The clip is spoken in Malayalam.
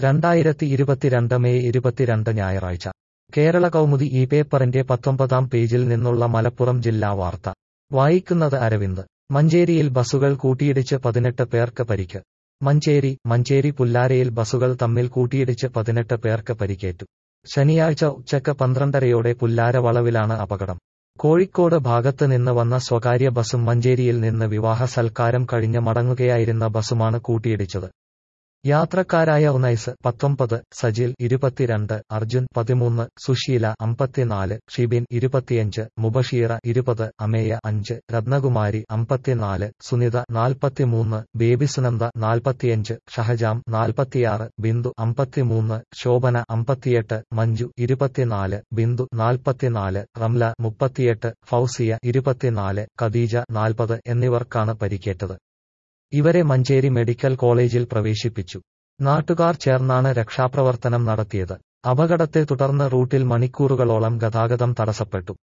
രണ്ടായിരത്തി ഇരുപത്തിരണ്ട് മെയ് ഇരുപത്തിരണ്ട് ഞായറാഴ്ച കേരള കൗമുദി ഈ പേപ്പറിന്റെ പത്തൊമ്പതാം പേജിൽ നിന്നുള്ള മലപ്പുറം ജില്ലാ വാർത്ത വായിക്കുന്നത് അരവിന്ദ് മഞ്ചേരിയിൽ ബസുകൾ കൂട്ടിയിടിച്ച് പതിനെട്ട് പേർക്ക് പരിക്ക് മഞ്ചേരി മഞ്ചേരി പുല്ലാരയിൽ ബസുകൾ തമ്മിൽ കൂട്ടിയിടിച്ച് പതിനെട്ട് പേർക്ക് പരിക്കേറ്റു ശനിയാഴ്ച ഉച്ചക്ക് പന്ത്രണ്ടരയോടെ പുല്ലാര വളവിലാണ് അപകടം കോഴിക്കോട് ഭാഗത്ത് നിന്ന് വന്ന സ്വകാര്യ ബസും മഞ്ചേരിയിൽ നിന്ന് വിവാഹ സൽക്കാരം കഴിഞ്ഞ് മടങ്ങുകയായിരുന്ന ബസുമാണ് കൂട്ടിയിടിച്ചത് യാത്രക്കാരായ ഉനൈസ് പത്തൊമ്പത് സജിൽ ഇരുപത്തിരണ്ട് അർജുൻ പതിമൂന്ന് സുശീല അമ്പത്തിനാല് ഷിബിൻ ഇരുപത്തിയഞ്ച് മുബഷീറ ഇരുപത് അമേയ അഞ്ച് രത്നകുമാരി അമ്പത്തിനാല് സുനിത നാൽപ്പത്തിമൂന്ന് ബേബിസുനന്ദ നാൽപ്പത്തിയഞ്ച് ഷഹജാം നാൽപ്പത്തിയാറ് ബിന്ദു അമ്പത്തിമൂന്ന് ശോഭന അമ്പത്തിയെട്ട് മഞ്ജു ഇരുപത്തിനാല് ബിന്ദു നാൽപ്പത്തിനാല് റംല മുപ്പത്തിയെട്ട് ഫൗസിയ ഇരുപത്തിനാല് ഖദീജ നാൽപ്പത് എന്നിവർക്കാണ് പരിക്കേറ്റത് ഇവരെ മഞ്ചേരി മെഡിക്കൽ കോളേജിൽ പ്രവേശിപ്പിച്ചു നാട്ടുകാർ ചേർന്നാണ് രക്ഷാപ്രവർത്തനം നടത്തിയത് അപകടത്തെ തുടർന്ന് റൂട്ടിൽ മണിക്കൂറുകളോളം ഗതാഗതം തടസ്സപ്പെട്ടു